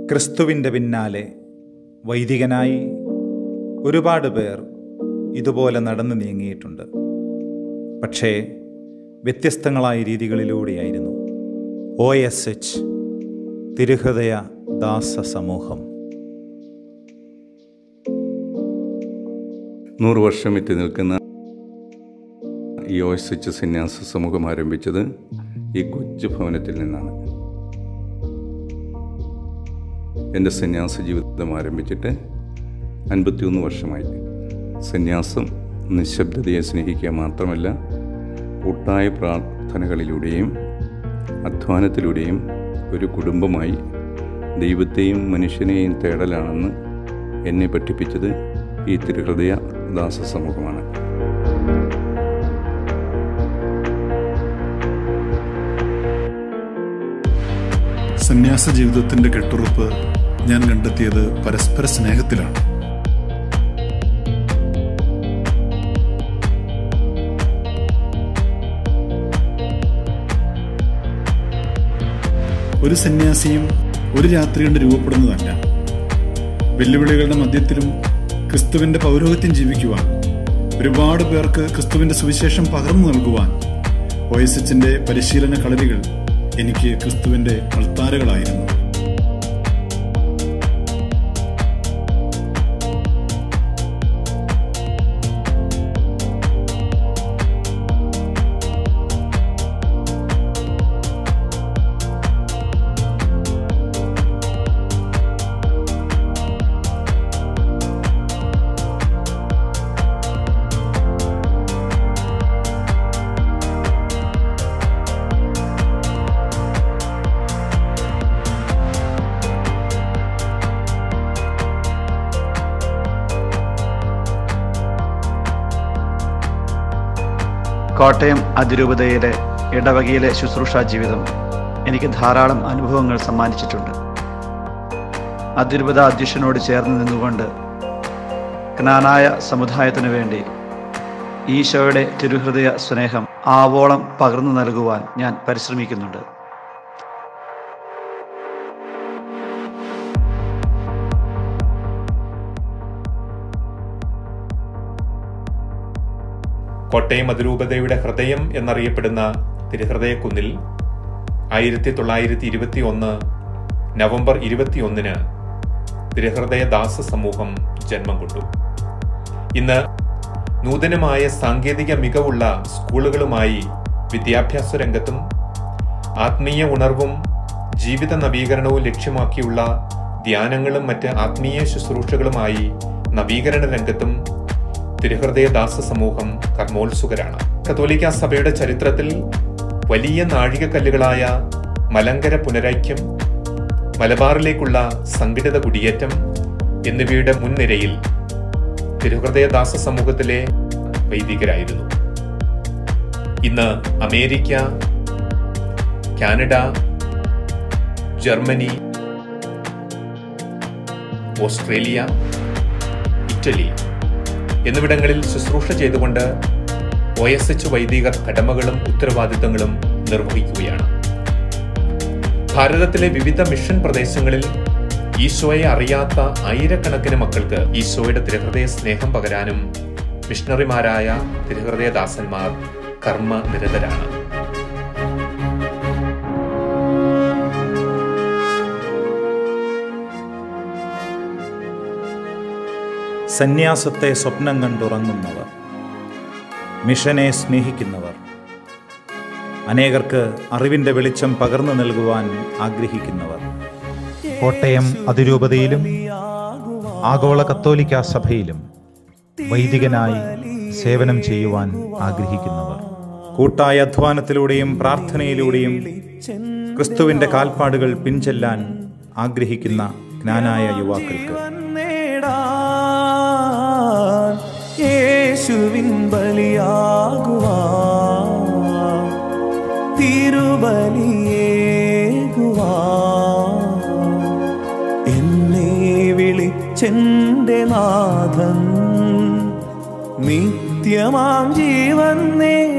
ക്രിസ്തുവിൻ്റെ പിന്നാലെ വൈദികനായി ഒരുപാട് പേർ ഇതുപോലെ നടന്നു നീങ്ങിയിട്ടുണ്ട് പക്ഷേ വ്യത്യസ്തങ്ങളായ രീതികളിലൂടെയായിരുന്നു ഒ എസ് എച്ച് തിരുഹൃദയ ദാസ സമൂഹം നൂറ് വർഷം എത്തി നിൽക്കുന്ന ഈ ഒ എസ് എച്ച് സന്യാസ സമൂഹം ആരംഭിച്ചത് ഈ കൊച്ചു ഭവനത്തിൽ നിന്നാണ് എൻ്റെ സന്യാസ ജീവിതം ആരംഭിച്ചിട്ട് അൻപത്തിയൊന്ന് വർഷമായി സന്യാസം നിശബ്ദതയെ സ്നേഹിക്കുക മാത്രമല്ല കൂട്ടായ പ്രാർത്ഥനകളിലൂടെയും അധ്വാനത്തിലൂടെയും ഒരു കുടുംബമായി ദൈവത്തെയും മനുഷ്യനെയും തേടലാണെന്ന് എന്നെ പഠിപ്പിച്ചത് ഈ തിരുഹൃദയ ദാസ സമൂഹമാണ് സന്യാസ ജീവിതത്തിന്റെ കെട്ടുറപ്പ് ഞാൻ കണ്ടെത്തിയത് പരസ്പര സ്നേഹത്തിലാണ് ഒരു സന്യാസിയും ഒരു രാത്രി കൊണ്ട് രൂപപ്പെടുന്നതല്ല വെല്ലുവിളികളുടെ മധ്യത്തിലും ക്രിസ്തുവിന്റെ പൗരോഹിത്യം ജീവിക്കുവാൻ ഒരുപാട് പേർക്ക് ക്രിസ്തുവിന്റെ സുവിശേഷം പകർന്നു നൽകുവാൻ ഒ എസ് എച്ചിന്റെ പരിശീലന കളരികൾ എനിക്ക് ക്രിസ്തുവിന്റെ അൾത്താരകളായിരുന്നു കോട്ടയം അതിരൂപതയിലെ ഇടവകയിലെ ശുശ്രൂഷാ ജീവിതം എനിക്ക് ധാരാളം അനുഭവങ്ങൾ സമ്മാനിച്ചിട്ടുണ്ട് അതിരൂപത അധ്യക്ഷനോട് ചേർന്ന് നിന്നുകൊണ്ട് ജ്ഞാനായ സമുദായത്തിനു വേണ്ടി ഈശോയുടെ തിരുഹൃദയ സ്നേഹം ആവോളം പകർന്നു നൽകുവാൻ ഞാൻ പരിശ്രമിക്കുന്നുണ്ട് കോട്ടയം അതിരൂപതയുടെ ഹൃദയം എന്നറിയപ്പെടുന്ന തിരുഹൃദയക്കുന്നിൽ ആയിരത്തി തൊള്ളായിരത്തി ഇരുപത്തി ഒന്ന് നവംബർ ഇരുപത്തിയൊന്നിന് തിരുഹൃദയ ദാസ സമൂഹം ജന്മം കൊണ്ടു ഇന്ന് നൂതനമായ സാങ്കേതിക മികവുള്ള സ്കൂളുകളുമായി വിദ്യാഭ്യാസ രംഗത്തും ആത്മീയ ഉണർവും ജീവിത നവീകരണവും ലക്ഷ്യമാക്കിയുള്ള ധ്യാനങ്ങളും മറ്റ് ആത്മീയ ശുശ്രൂഷകളുമായി നവീകരണ രംഗത്തും തിരുഹൃദയദാസ സമൂഹം കർമ്മോത്സുകരാണ് കത്തോലിക്ക സഭയുടെ ചരിത്രത്തിൽ വലിയ നാഴികക്കല്ലുകളായ മലങ്കര പുനരൈക്യം മലബാറിലേക്കുള്ള സംഘടിത കുടിയേറ്റം എന്നിവയുടെ മുൻനിരയിൽ തിരുഹൃദയദാസ സമൂഹത്തിലെ വൈദികരായിരുന്നു ഇന്ന് America Canada Germany Australia Italy എന്നിവിടങ്ങളിൽ ശുശ്രൂഷ ചെയ്തുകൊണ്ട് ഒ എസ് എച്ച് വൈദികർ കടമകളും ഉത്തരവാദിത്തങ്ങളും നിർവഹിക്കുകയാണ് ഭാരതത്തിലെ വിവിധ മിഷൻ പ്രദേശങ്ങളിൽ ഈശോയെ അറിയാത്ത ആയിരക്കണക്കിന് മക്കൾക്ക് ഈശോയുടെ തിരുഹൃദയ സ്നേഹം പകരാനും മിഷണറിമാരായ തിരുഹൃദയദാസന്മാർ കർമ്മ നിരതരാണ് സന്യാസത്തെ സ്വപ്നം കണ്ടുറങ്ങുന്നവർ മിഷനെ സ്നേഹിക്കുന്നവർ അനേകർക്ക് അറിവിൻ്റെ വെളിച്ചം പകർന്നു നൽകുവാൻ ആഗ്രഹിക്കുന്നവർ കോട്ടയം അതിരൂപതയിലും ആഗോള കത്തോലിക്ക സഭയിലും വൈദികനായി സേവനം ചെയ്യുവാൻ ആഗ്രഹിക്കുന്നവർ കൂട്ടായ അധ്വാനത്തിലൂടെയും പ്രാർത്ഥനയിലൂടെയും ക്രിസ്തുവിൻ്റെ കാൽപ്പാടുകൾ പിൻചെല്ലാൻ ആഗ്രഹിക്കുന്ന ജ്ഞാനായ യുവാക്കൾക്ക് യേശുവിൻ ബലിയാകുവാ തിരുബലിയേകുവാ എന്നെ വിളിച്ചെന്റെ നാഥൻ നിത്യമാം ജീവൻ നേടാൻ